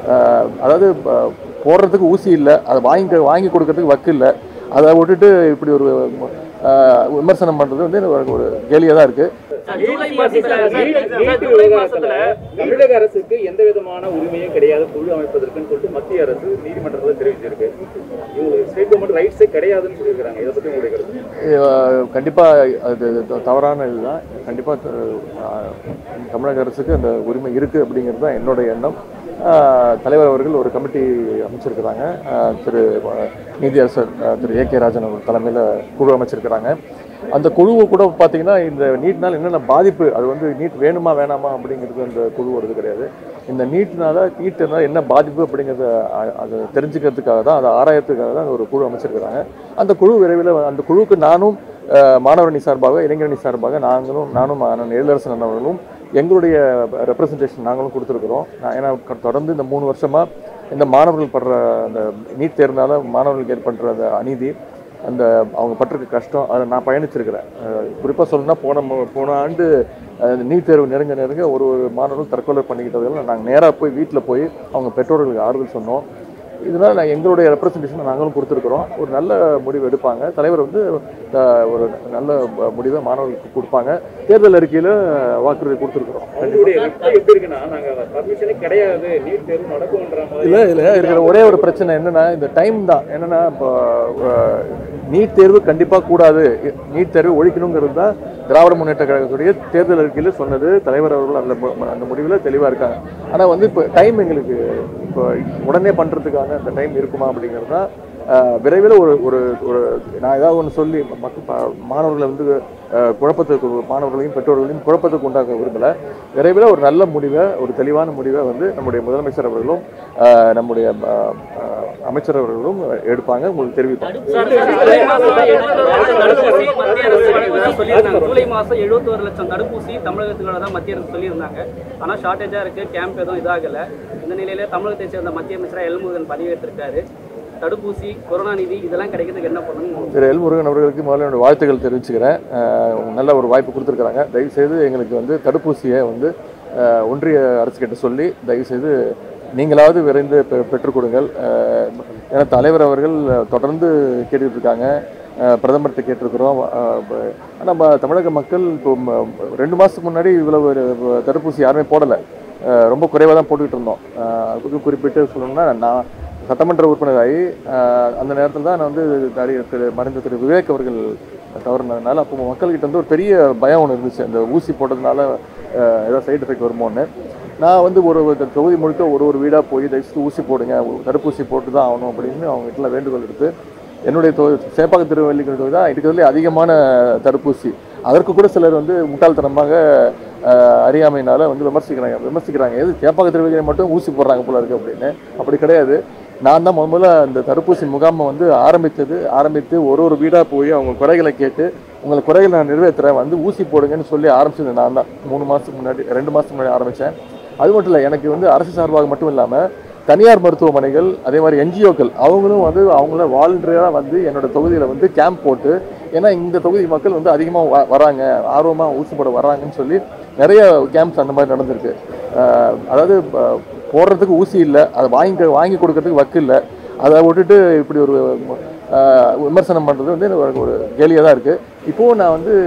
ஆஹ், அதாவது ஆஹ், போடுறதுக்கு ஊசி இல்லை அதை வாங்கி வாங்கி கொடுக்கறதுக்கு வக்கு இல்லை அதை விட்டுட்டு இப்படி ஒரு ஆஹ், விமர்சனம் பண்ணுறது வந்து எனக்கு ஒரு கேலியாக தான் இருக்குது ஜூலை மாசத்துல நீட் ஜூலை விவகாரத்துல மாசத்துல தமிழக அரசுக்கு எந்த விதமான உரிமையும் கிடையாது குழு அமைப்பதற்குன்னு சொல்லிட்டு மத்திய அரசு நீதிமன்றத்தில் தெரிவிச்சிருக்கு இவங்களுக்கு ஸ்டேட் கவர்மெண்ட் ரைட்ஸே கிடையாதுன்னு சொல்லியிருக்காங்க இதை பத்தி உங்களுடைய கருத்து கண்டிப்பாக அது த- தவறான இதுதான் கண்டிப்பாக தமிழக அரசுக்கு அந்த உரிமை இருக்குது அப்படிங்கிறது தான் என்னோட எண்ணம் ஆஹ், தலைவர் அவர்கள் ஒரு கமிட்டி அமைச்சிருக்கிறாங்க ஆஹ், திரு அஹ், நீதியரசர் ஆஹ், திரு ஏ கே ராஜன் அவர் தலைமையில் குழு அமைச்சிருக்கிறாங்க அந்த குழுவை கூட பார்த்தீங்கன்னா இந்த நீட்னால் என்னென்ன பாதிப்பு அது வந்து நீட் வேணுமா வேணாமா அப்படிங்கிறது அந்த குழுவோடது கிடையாது இந்த நீட்னால நீட்னால என்ன பாதிப்பு அப்படிங்கிறத அ- அதை தெரிஞ்சுக்கிறதுக்காக தான் அதை ஆராயத்துக்காக தான் ஒரு குழு அமைச்சிருக்கிறாங்க அந்த குழு விரைவில் அந்த குழுவுக்கு நானும் அஹ், மாணவரணி சார்பாக இளைஞரணி சார்பாக நாங்களும் நானும் அண்ணன் எழிலரசன் அண்ணன் அவர்களும் எங்களுடைய ரெப்ரசன்டேஷன் நாங்களும் கொடுத்துருக்குறோம் நான் ஏன்னா க- தொடர்ந்து இந்த மூணு வருஷமாக இந்த மாணவர்கள் படுற அந்த நீட் தேர்னால மாணவர்களுக்கு ஏற்படுற அந்த அநீதி அந்த அவங்க பட்டிருக்க கஷ்டம் அதை நான் பயணிச்சிருக்கிறேன் குறிப்பாக சொல்லணும்னா போன மு- போன ஆண்டு அஹ், நீட் தேர்வு நெருங்க நெருங்க ஒரு ஒரு மாணவர்கள் தற்கொலை பண்ணிக்கிட்டதுல நாங்கள் நேராக போய் வீட்டில் போய் அவங்க பெற்றோர்களுக்கு ஆறுதல் சொன்னோம் இதனால் நான் எங்களுடைய ரெப்ரசன்டேஷனை நாங்களும் கொடுத்துருக்குறோம் ஒரு நல்ல முடிவு எடுப்பாங்க தலைவர் வந்து அஹ், ஒரு நல்ல முடிவை மாணவர்களுக்கு கொடுப்பாங்க தேர்தல் அறிக்கையில் வாக்குறுதி கொடுத்துருக்குறோம் உங்களுடைய reply எப்படி இருக்குன்னா நாங்க பர்மிஷனே கிடையாது நீட் தேர்வு நடக்கும்ன்ற மாதிரி இல்லை இதில் இருக்கிற ஒரே ஒரு பிரச்சனை என்னன்னா இந்த டைம் தான் என்னன்னா இப்போ அஹ், நீட் தேர்வு கண்டிப்பாக கூடாது நீட் தேர்வு ஒழிக்கணுங்கிறது தான் திராவிட முன்னேற்ற கழகத்துடைய தேர்தல் அறிக்கையில் சொன்னது தலைவர் அவர்கள் அந்த மு- அந்த முடிவில் தெளிவாக இருக்காங்க ஆனால் வந்து இப்போ டைம் எங்களுக்கு இப்போ உடனே பண்ணுறதுக்கான அந்த டைம் இருக்குமா அப்படிங்கிறது தான் அஹ், விரைவில் ஒரு ஒரு ஒரு நான் ஏதாவது ஒன்று சொல்லி மக்கள் ப- மாணவர்களை வந்து அஹ், குழப்பத்துக்கு மாணவர்களையும் பெற்றோர்களையும் குழப்பத்துக்கு உண்டாக்க விரும்பலை விரைவில் ஒரு நல்ல முடிவை ஒரு தெளிவான முடிவை வந்து நம்முடைய முதலமைச்சர் அவர்களும் அஹ், நம்முடைய அஹ், அஹ், அமைச்சர் அவர்களும் எடுப்பாங்க உங்களுக்கு தெரிவிப்பாங்க சார், ஜூலை மாசம் 71 லட்சம் தடுப்பூசி மத்திய அரசு வழங்குவதா சொல்லியிருந்தாங்க. ஜூலை மாசம் 71 லட்சம் தடுப்பூசி தமிழகத்துக்கு தான் மத்திய அரசு சொல்லியிருந்தாங்க ஆனா ஷார்ட்டேஜா இருக்கு கேம்ப் எதுவும் இதாகல இந்த நிலையில தமிழகத்தை சேர்ந்த மத்திய அமைச்சர் எல்முருகன் பதிவேற்றிருக்காரு தடுப்பூசி கொரோனா நிதி இதெல்லாம் கிடைக்கிறதுக்கு என்ன பண்ணணும் திரு எல் முருகன் அவர்களுக்கு முதல்ல என்னோட வாழ்த்துக்கள் தெரிவிச்சுக்கிறேன் அஹ், நல்ல ஒரு வாய்ப்பு கொடுத்துருக்குறாங்க தயவுசெய்து எங்களுக்கு வந்து தடுப்பூசியை வந்து அஹ், ஒன்றிய அரசுக்கிட்ட சொல்லி தயவுசெய்து நீங்களாவது விரைந்து பெ- பெற்றுக் கொடுங்கள் அஹ், ஏன்னா தலைவர் அவர்கள் தொடர்ந்து கேட்டுக்கிட்டு இருக்காங்க அஹ், பிரதமர்கிட்ட கேட்டிருக்கிறோம் ஆனால் நம்ம தமிழக மக்கள் இப்போ ம- ரெண்டு மாதத்துக்கு முன்னாடி இவ்வளவு ஒரு தடுப்பூசி யாருமே போடலை ரொம்ப குறைவாக தான் போட்டுக்கிட்டு இருந்தோம் அஹ், அதுக்கு குறிப்பிட்டு சொல்லணும்னா நான் சட்டமன்ற உறுப்பினராகி ஆஹ், அந்த நேரத்தில் தான் நான் வந்து நடிகர் திரு மறைந்த திரு விவேக் அவர்கள் தவறுனதுனால அப்போ மக்கள்கிட்ட வந்து ஒரு பெரிய பயம் ஒன்று இருந்துச்சு அந்த ஊசி போட்டதுனால ஆஹ், ஏதாவது சைடு எஃபெக்ட் வருமோன்னு நான் வந்து ஒரு ஒரு தொகுதி முழுக்க ஒரு ஒரு வீடாக போய் தயவுசெய்து ஊசி போடுங்க தடுப்பூசி போட்டு தான் ஆகணும் அப்படின்னு அவங்க வீட்டில் வேண்டுகோள் எடுத்து என்னுடைய தொகுதி சேப்பாக்கம் திருவள்ளிக்கல் தொகுதி தான் இருக்கிறதுலே அதிகமான தடுப்பூசி அதற்கு கூட சிலர் வந்து முட்டாள்தனமாக ஆஹ், அறியாமையினால வந்து விமர்சிக்கிறாங்க விமர்சிக்கிறாங்க எது சேப்பாக்கம் திருவள்ளிக்கல் மட்டும் ஊசி போடுறாங்க போல இருக்கு அப்படின்னு அப்படி கிடையாது நான் தான் முத முதல்ல அந்த தடுப்பூசி முகாமை வந்து ஆரம்பித்தது ஆரம்பித்து ஒரு ஒரு வீடாக போய் அவங்க குறைகளை கேட்டு உங்கள் குறைகளை நான் நிறைவேற்றுறேன் வந்து ஊசி போடுங்கன்னு சொல்லி ஆரம்பிச்சது நான் தான் மூணு மாதத்துக்கு முன்னாடி ரெண்டு மாதத்துக்கு முன்னாடி ஆரம்பித்தேன் அது மட்டும் இல்லை எனக்கு வந்து அரசு சார்பாக மட்டும் இல்லாமல் தனியார் மருத்துவமனைகள் அதே மாதிரி என்ஜிஓக்கள் அவங்களும் வந்து அவங்கள வாலண்டியராக வந்து என்னோட தொகுதியில் வந்து கேம்ப் போட்டு ஏன்னா இந்த தொகுதி மக்கள் வந்து அதிகமாக வராங்க ஆர்வமாக ஊசி போட வராங்கன்னு சொல்லி நிறைய கேம்ப்ஸ் அந்த மாதிரி நடந்திருக்கு அஹ் அதாவது அஹ், போடுறதுக்கு ஊசி இல்லை அதை வாங்கி வாங்கி கொடுக்கறதுக்கு வக்கு இல்லை அதை விட்டுட்டு இப்படி ஒரு அஹ், விமர்சனம் பண்ணுறது வந்து எனக்கு ஒரு கேலியாக தான் இருக்குது இப்போது நான் வந்து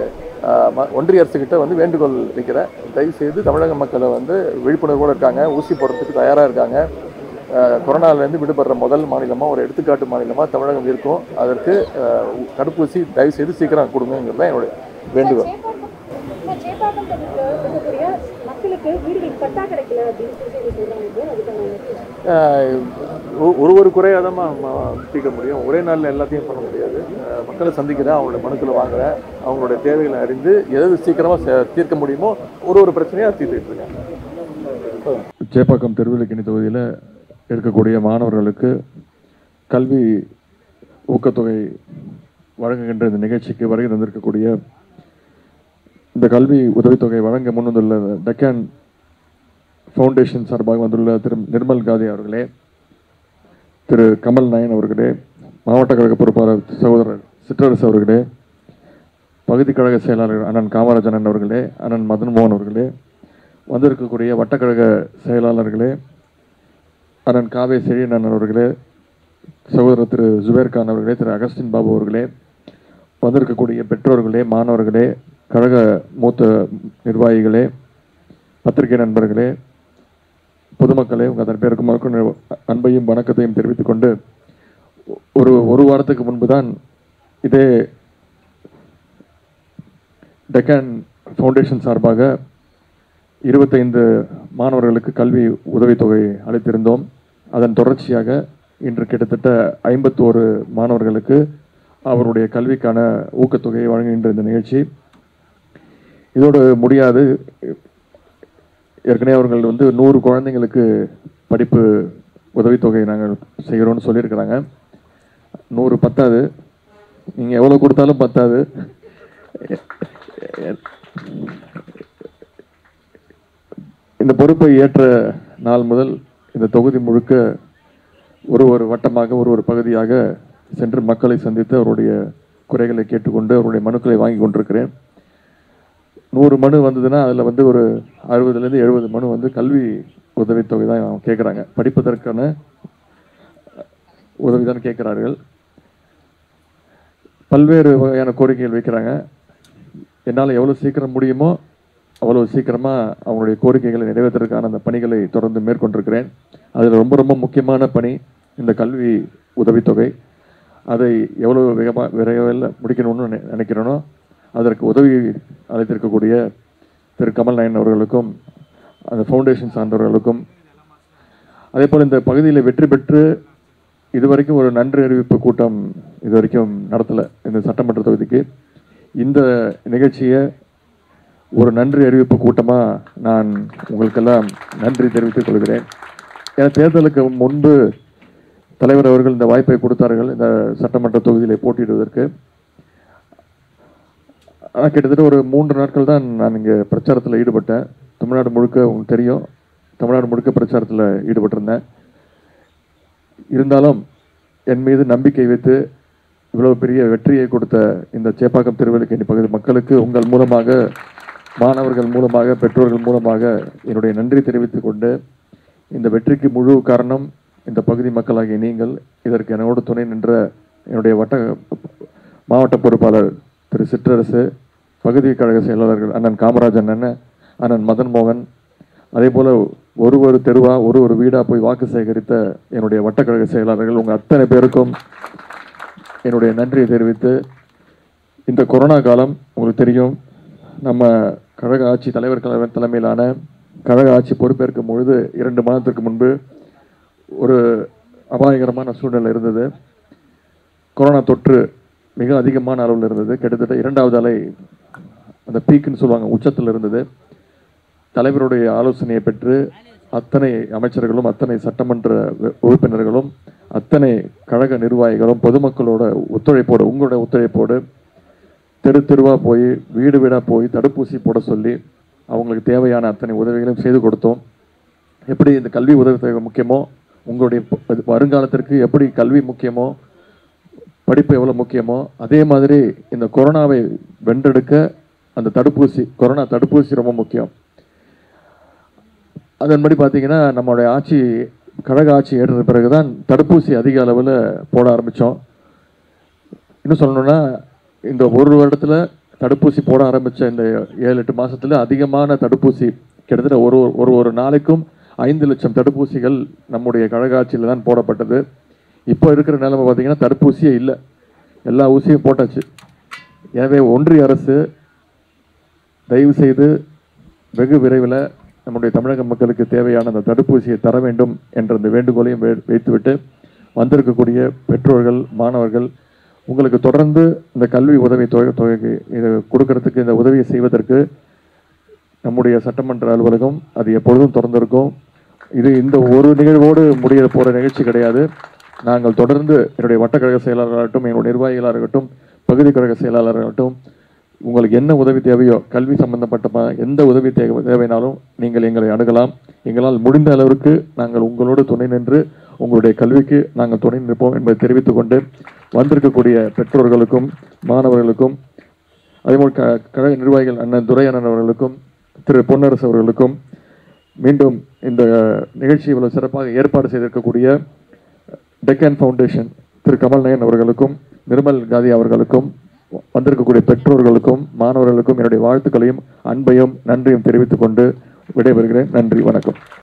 அஹ், ம- ஒன்றிய அரசுக்கிட்ட வந்து வேண்டுகோள் வைக்கிறேன் தயவுசெய்து தமிழக மக்களை வந்து விழிப்புணர்வோடு இருக்காங்க ஊசி போடுறதுக்கு தயாராக இருக்காங்க அஹ், கொரோனாவிலேருந்து விடுபடுற முதல் மாநிலமாக ஒரு எடுத்துக்காட்டு மாநிலமாக தமிழகம் இருக்கும் அதற்கு அஹ், தடுப்பூசி தயவுசெய்து சீக்கிரம் கொடுங்கிறது தான் என்னுடைய வேண்டுகோள் சேப்பாக்கம் சேப்பாக்கம் இருக்கக்கூடிய மக்களுக்கு வீடுகள் பட்டா கிடைக்கல அப்படின்னு சொல்லி சொல்றாங்க சார் அதுக்கான ஆஹ் ஒ- ஒரு ஒரு குறையாக தான் தீர்க்க முடியும் ஒரே நாளில் எல்லாத்தையும் பண்ண முடியாது ஆஹ் மக்களை சந்திக்கிறேன் அவங்களோட மனுக்களை வாங்குறேன் அவங்களுடைய தேவைகளை அறிந்து எது சீக்கிரமாக தீர்க்க முடியுமோ ஒரு ஒரு பிரச்சனையாக தீர்த்துட்டு இருக்கேன் சேப்பாக்கம் திருவிழிக்கணி தொகுதியில் இருக்கக்கூடிய மாணவர்களுக்கு கல்வி ஊக்கத்தொகை வழங்குகின்ற இந்த நிகழ்ச்சிக்கு வருகை தந்திருக்கக்கூடிய இந்த கல்வி உதவித்தொகை வழங்க முன்வந்துள்ள டெக்கான் ஃபவுண்டேஷன் சார்பாக வந்துள்ள திரு நிர்மல் காதி அவர்களே திரு கமல் நயன் அவர்களே மாவட்ட கழக பொறுப்பாளர் சகோதரர் சிற்றரசு அவர்களே பகுதி கழக செயலாளர் அண்ணன் காமராஜன் அவர்களே அண்ணன் மதன் மோகன் அவர்களே வந்திருக்கக்கூடிய வட்டக்கழக செயலாளர்களே அண்ணன் காவே செழியன் அவர்களே சகோதரர் திரு ஜுபேர் கான் அவர்களே திரு அகஸ்டின் பாபு அவர்களே வந்திருக்கக்கூடிய பெற்றோர்களே மாணவர்களே கழக மூத்த நிர்வாகிகளே பத்திரிகை நண்பர்களே பொதுமக்களே உங்கள் அதன் பேருக்கும் மறுக்கும் அன்பையும் வணக்கத்தையும் தெரிவித்துக் கொண்டு ஒரு ஒரு வாரத்துக்கு முன்பு தான் இதே டெக்கான் ஃபவுண்டேஷன் சார்பாக இருபத்தைந்து மாணவர்களுக்கு கல்வி உதவித்தொகை அளித்திருந்தோம் அதன் தொடர்ச்சியாக இன்று கிட்டத்தட்ட ஐம்பத்தோரு மாணவர்களுக்கு அவருடைய கல்விக்கான ஊக்கத்தொகையை வழங்குகின்ற இந்த நிகழ்ச்சி இதோடு முடியாது ஏற்கனவே அவர்கள் வந்து நூறு குழந்தைங்களுக்கு படிப்பு உதவித்தொகை நாங்கள் செய்கிறோம்னு சொல்லியிருக்கிறாங்க நூறு பத்தாது நீங்கள் எவ்வளோ கொடுத்தாலும் பத்தாது இந்த பொறுப்பை ஏற்ற நாள் முதல் இந்த தொகுதி முழுக்க ஒரு ஒரு வட்டமாக ஒரு ஒரு பகுதியாக சென்று மக்களை சந்தித்து அவருடைய குறைகளை கேட்டுக்கொண்டு அவருடைய மனுக்களை வாங்கி கொண்டிருக்கிறேன் நூறு மனு வந்ததுன்னா அதில் வந்து ஒரு அறுபதுலேருந்து எழுபது மனு வந்து கல்வி உதவித்தொகை தான் கேட்குறாங்க படிப்பதற்கான உதவி தான் கேட்குறார்கள் பல்வேறு வகையான கோரிக்கைகள் வைக்கிறாங்க என்னால் எவ்வளோ சீக்கிரம் முடியுமோ அவ்வளோ சீக்கிரமாக அவங்களுடைய கோரிக்கைகளை நிறைவேற்றுறதுக்கான அந்த பணிகளை தொடர்ந்து மேற்கொண்டிருக்கிறேன் அதில் ரொம்ப ரொம்ப முக்கியமான பணி இந்த கல்வி உதவித்தொகை அதை எவ்வளோ வேகமாக விரைவில் முடிக்கணும்னு நினை- நினைக்கிறேனோ அதற்கு உதவி அளித்திருக்கக்கூடிய திரு கமல் நயன் அவர்களுக்கும் அந்த ஃபவுண்டேஷன் சார்ந்தவர்களுக்கும் அதே போல் இந்த பகுதியில் வெற்றி பெற்று இதுவரைக்கும் ஒரு நன்றி அறிவிப்பு கூட்டம் இதுவரைக்கும் நடத்தலை இந்த சட்டமன்ற தொகுதிக்கு இந்த நிகழ்ச்சியை ஒரு நன்றி அறிவிப்பு கூட்டமாக நான் உங்களுக்கெல்லாம் நன்றி தெரிவித்துக் கொள்கிறேன் ஏன்னா தேர்தலுக்கு முன்பு தலைவர் அவர்கள் இந்த வாய்ப்பை கொடுத்தார்கள் இந்த சட்டமன்ற தொகுதியில் போட்டியிடுவதற்கு ஆனால் கிட்டத்தட்ட ஒரு மூன்று நாட்கள் தான் நான் இங்கே பிரச்சாரத்தில் ஈடுபட்டேன் தமிழ்நாடு முழுக்க உங்களுக்கு தெரியும் தமிழ்நாடு முழுக்க பிரச்சாரத்தில் ஈடுபட்டிருந்தேன் இருந்தாலும் என் மீது நம்பிக்கை வைத்து இவ்வளவு பெரிய வெற்றியை கொடுத்த இந்த சேப்பாக்கம் திருவல்லிக்கேணி பகுதி மக்களுக்கு உங்கள் மூலமாக மாணவர்கள் மூலமாக பெற்றோர்கள் மூலமாக என்னுடைய நன்றி தெரிவித்துக் கொண்டு இந்த வெற்றிக்கு முழு காரணம் இந்த பகுதி மக்களாகிய நீங்கள் இதற்கு என்னோடு துணை நின்ற என்னுடைய வட்ட மாவட்ட பொறுப்பாளர் திரு சிற்றரசு பகுதி கழக செயலாளர்கள் அண்ணன் காமராஜன் அண்ணன் அண்ணன் மதன் மோகன் அதே போல ஒரு ஒரு தெருவா ஒரு ஒரு வீடா போய் வாக்கு சேகரித்த என்னுடைய வட்டக்கழக செயலாளர்கள் உங்க அத்தனை பேருக்கும் என்னுடைய நன்றியை தெரிவித்து இந்த கொரோனா காலம் உங்களுக்கு தெரியும் நம்ம கழக ஆட்சி தலைவர் கழக தலைமையிலான கழக ஆட்சி பொறுப்பேற்கும் பொழுது இரண்டு மாதத்திற்கு முன்பு ஒரு அபாயகரமான சூழ்நிலை இருந்தது கொரோனா தொற்று மிக அதிகமான அளவில் இருந்தது கிட்டத்தட்ட இரண்டாவது அலை அந்த பீக்குன்னு சொல்லுவாங்க உச்சத்தில் இருந்தது தலைவருடைய ஆலோசனையை பெற்று அத்தனை அமைச்சர்களும் அத்தனை சட்டமன்ற வி- உறுப்பினர்களும் அத்தனை கழக நிர்வாகிகளும் பொதுமக்களோட ஒத்துழைப்போடு உங்களோட ஒத்துழைப்போடு தெரு தெருவா போய் வீடு வீடா போய் தடுப்பூசி போட சொல்லி அவங்களுக்கு தேவையான அத்தனை உதவிகளையும் செய்து கொடுத்தோம் எப்படி இந்த கல்வி உதவி முக்கியமோ உங்களுடைய ப- வருங்காலத்திற்கு எப்படி கல்வி முக்கியமோ படிப்பு எவ்வளோ முக்கியமோ அதே மாதிரி இந்த கொரோனாவை வென்றெடுக்க அந்த தடுப்பூசி கொரோனா தடுப்பூசி ரொம்ப முக்கியம் அதன்படி பார்த்தீங்கன்னா நம்மளுடைய ஆட்சி கழக ஆட்சி ஏற்ற பிறகு தான் தடுப்பூசி அதிக அளவில் போட ஆரம்பித்தோம் இன்னும் சொல்லணும்னா இந்த ஒரு வருடத்தில் தடுப்பூசி போட ஆரம்பித்த இந்த ஏழு எட்டு மாசத்துல அதிகமான தடுப்பூசி கிட்டத்தட்ட ஒரு ஒரு ஒரு நாளைக்கும் ஐந்து லட்சம் தடுப்பூசிகள் நம்முடைய கழக ஆட்சியில் தான் போடப்பட்டது இப்போ இருக்கிற நிலைமை பார்த்தீங்கன்னா தடுப்பூசியே இல்லை எல்லா ஊசியும் போட்டாச்சு எனவே ஒன்றிய அரசு தயவு செய்து வெகு விரைவில் நம்முடைய தமிழக மக்களுக்கு தேவையான அந்த தடுப்பூசியை தர வேண்டும் என்ற அந்த வேண்டுகோளையும் வை- வைத்துவிட்டு வந்திருக்கக்கூடிய பெற்றோர்கள் மாணவர்கள் உங்களுக்கு தொடர்ந்து இந்த கல்வி உதவி தொகை தொகைக்கு இது கொடுக்கறதுக்கு இந்த உதவியை செய்வதற்கு நம்முடைய சட்டமன்ற அலுவலகம் அது எப்பொழுதும் திறந்திருக்கும் இது இந்த ஒரு நிகழ்வோடு முடிய போகிற நிகழ்ச்சி கிடையாது நாங்கள் தொடர்ந்து என்னுடைய வட்டக்கழக செயலாளராகட்டும் என்னுடைய நிர்வாகிகளாக இருக்கட்டும் பகுதி கழக செயலாளராகட்டும் உங்களுக்கு என்ன உதவி தேவையோ கல்வி சம்பந்தப்பட்ட ம- எந்த உதவி தேவை தேவைனாலும் நீங்கள் எங்களை அணுகலாம் எங்களால் முடிந்த அளவிற்கு நாங்கள் உங்களோடு துணை நின்று உங்களுடைய கல்விக்கு நாங்கள் துணை நிற்போம் என்பதை தெரிவித்துக் கொண்டு வந்திருக்கக்கூடிய பெற்றோர்களுக்கும் மாணவர்களுக்கும் அதேபோல் க கழக நிர்வாகிகள் அண்ணன் துரை அண்ணன் அவர்களுக்கும் திரு பொன்னரசு அவர்களுக்கும் மீண்டும் இந்த நிகழ்ச்சி இவ்வளவு சிறப்பாக ஏற்பாடு செய்திருக்கக்கூடிய டெக்கன் ஃபவுண்டேஷன் திரு கமல் நயன் அவர்களுக்கும் நிர்மல் காதி அவர்களுக்கும் வந்திருக்கக்கூடிய பெற்றோர்களுக்கும் மாணவர்களுக்கும் என்னுடைய வாழ்த்துக்களையும் அன்பையும் நன்றியும் தெரிவித்துக் கொண்டு விடைபெறுகிறேன் நன்றி வணக்கம்